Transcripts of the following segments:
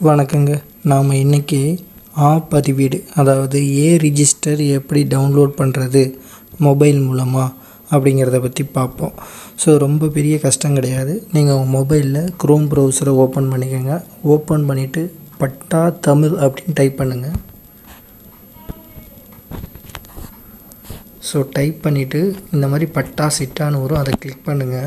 வணக்கங்க நாம் இன்றைக்கி ஆ பதிவேடு அதாவது ஏ ரிஜிஸ்டர் எப்படி டவுன்லோட் பண்ணுறது மொபைல் மூலமாக அப்படிங்கிறத பற்றி பார்ப்போம் ஸோ ரொம்ப பெரிய கஷ்டம் கிடையாது நீங்கள் உங்கள் மொபைலில் க்ரோம் ப்ரௌசரை ஓப்பன் பண்ணிக்கோங்க ஓப்பன் பண்ணிவிட்டு பட்டா தமிழ் அப்படின்னு டைப் பண்ணுங்கள் ஸோ டைப் பண்ணிவிட்டு இந்த மாதிரி பட்டா சிட்டான்னு வரும் அதை கிளிக் பண்ணுங்கள்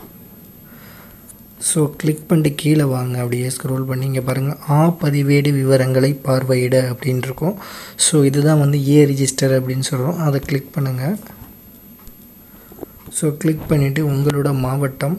ஸோ கிளிக் பண்ணிட்டு கீழே வாங்க அப்படியே ஸ்க்ரோல் பண்ணி இங்கே பாருங்கள் ஆ பதிவேடு விவரங்களை பார்வையிட அப்படின்னு இருக்கும் ஸோ இதுதான் வந்து ஏ ரிஜிஸ்டர் அப்படின்னு சொல்கிறோம் அதை கிளிக் பண்ணுங்கள் ஸோ கிளிக் பண்ணிவிட்டு உங்களோட மாவட்டம்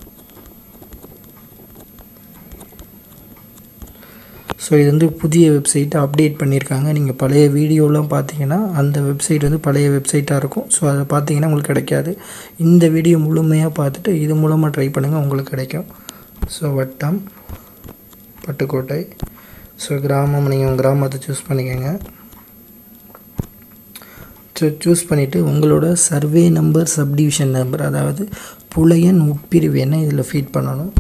ஸோ இது வந்து புதிய வெப்சைட்டை அப்டேட் பண்ணியிருக்காங்க நீங்கள் பழைய வீடியோலாம் பார்த்தீங்கன்னா அந்த வெப்சைட் வந்து பழைய வெப்சைட்டாக இருக்கும் ஸோ அதை பார்த்தீங்கன்னா உங்களுக்கு கிடைக்காது இந்த வீடியோ முழுமையாக பார்த்துட்டு இது மூலமாக ட்ரை பண்ணுங்கள் உங்களுக்கு கிடைக்கும் ஸோ வட்டம் பட்டுக்கோட்டை ஸோ கிராமம் நீங்கள் உங்கள் கிராமத்தை சூஸ் பண்ணிக்கோங்க ஸோ சூஸ் பண்ணிவிட்டு உங்களோட சர்வே நம்பர் சப்டிவிஷன் நம்பர் அதாவது புலையன் உட்பிரிவு என்ன இதில் ஃபீட் பண்ணணும்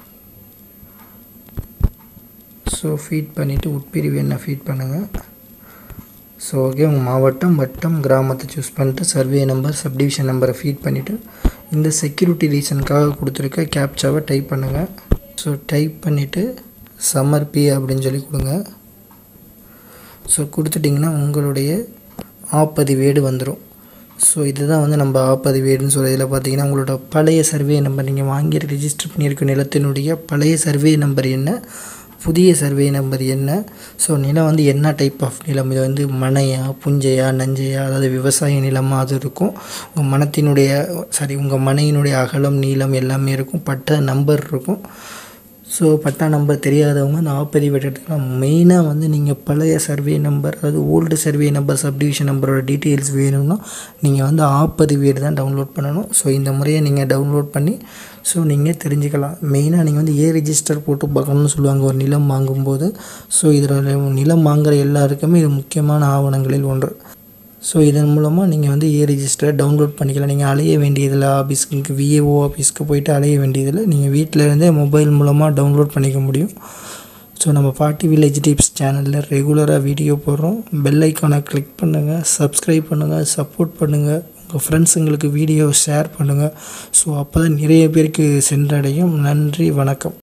ஸோ ஃபீட் பண்ணிவிட்டு உட்பிரிவு என்ன ஃபீட் பண்ணுங்கள் ஸோ ஓகே உங்கள் மாவட்டம் வட்டம் கிராமத்தை சூஸ் பண்ணிட்டு சர்வே நம்பர் சப்டிவிஷன் நம்பரை ஃபீட் பண்ணிவிட்டு இந்த செக்யூரிட்டி ரீசனுக்காக கொடுத்துருக்க கேப்சாவை டைப் பண்ணுங்கள் ஸோ டைப் பண்ணிவிட்டு சமர்ப்பி அப்படின்னு சொல்லி கொடுங்க ஸோ கொடுத்துட்டிங்கன்னா உங்களுடைய ஆப்பதிவேடு வந்துடும் ஸோ இதுதான் வந்து நம்ம ஆப்பதிவேடுன்னு சொல்ல இதில் பார்த்தீங்கன்னா உங்களோட பழைய சர்வே நம்பர் நீங்கள் வாங்கி ரிஜிஸ்டர் பண்ணியிருக்க நிலத்தினுடைய பழைய சர்வே நம்பர் என்ன புதிய சர்வே நம்பர் என்ன ஸோ நிலம் வந்து என்ன டைப் ஆஃப் நிலம் இது வந்து மனையா புஞ்சையா நஞ்சையா அதாவது விவசாய நிலமாக அது இருக்கும் உங்கள் மனத்தினுடைய சாரி உங்கள் மனையினுடைய அகலம் நீளம் எல்லாமே இருக்கும் பட்டா நம்பர் இருக்கும் ஸோ பட்டா நம்பர் தெரியாதவங்க அந்த ஆப்பதிவு எடுத்துக்கலாம் மெயினாக வந்து நீங்கள் பழைய சர்வே நம்பர் அதாவது ஓல்டு சர்வே நம்பர் சப்டிவிஷன் நம்பரோட டீட்டெயில்ஸ் வேணும்னா நீங்கள் வந்து ஆப்பதிவேடு தான் டவுன்லோட் பண்ணணும் ஸோ இந்த முறையை நீங்கள் டவுன்லோட் பண்ணி ஸோ நீங்கள் தெரிஞ்சுக்கலாம் மெயினாக நீங்கள் வந்து ஏ ரிஜிஸ்டர் போட்டு பார்க்கணும்னு சொல்லுவாங்க ஒரு நிலம் வாங்கும்போது ஸோ இதில் நிலம் வாங்குகிற எல்லாருக்குமே இது முக்கியமான ஆவணங்களில் ஒன்று ஸோ இதன் மூலமாக நீங்கள் வந்து ஏ ரிஜிஸ்டரை டவுன்லோட் பண்ணிக்கலாம் நீங்கள் அலைய வேண்டியதில்லை ஆஃபீஸ்க்கு விஏஓ ஆஃபீஸ்க்கு போயிட்டு அலைய வேண்டியதில்லை நீங்கள் வீட்டில் இருந்தே மொபைல் மூலமாக டவுன்லோட் பண்ணிக்க முடியும் ஸோ நம்ம பாட்டி வில்லேஜ் டிப்ஸ் சேனலில் ரெகுலராக வீடியோ போடுறோம் பெல் ஐக்கானை கிளிக் பண்ணுங்கள் சப்ஸ்கிரைப் பண்ணுங்கள் சப்போர்ட் பண்ணுங்கள் உங்கள் ஃப்ரெண்ட்ஸுங்களுக்கு வீடியோ ஷேர் பண்ணுங்கள் ஸோ அப்போ தான் நிறைய பேருக்கு சென்றடையும் நன்றி வணக்கம்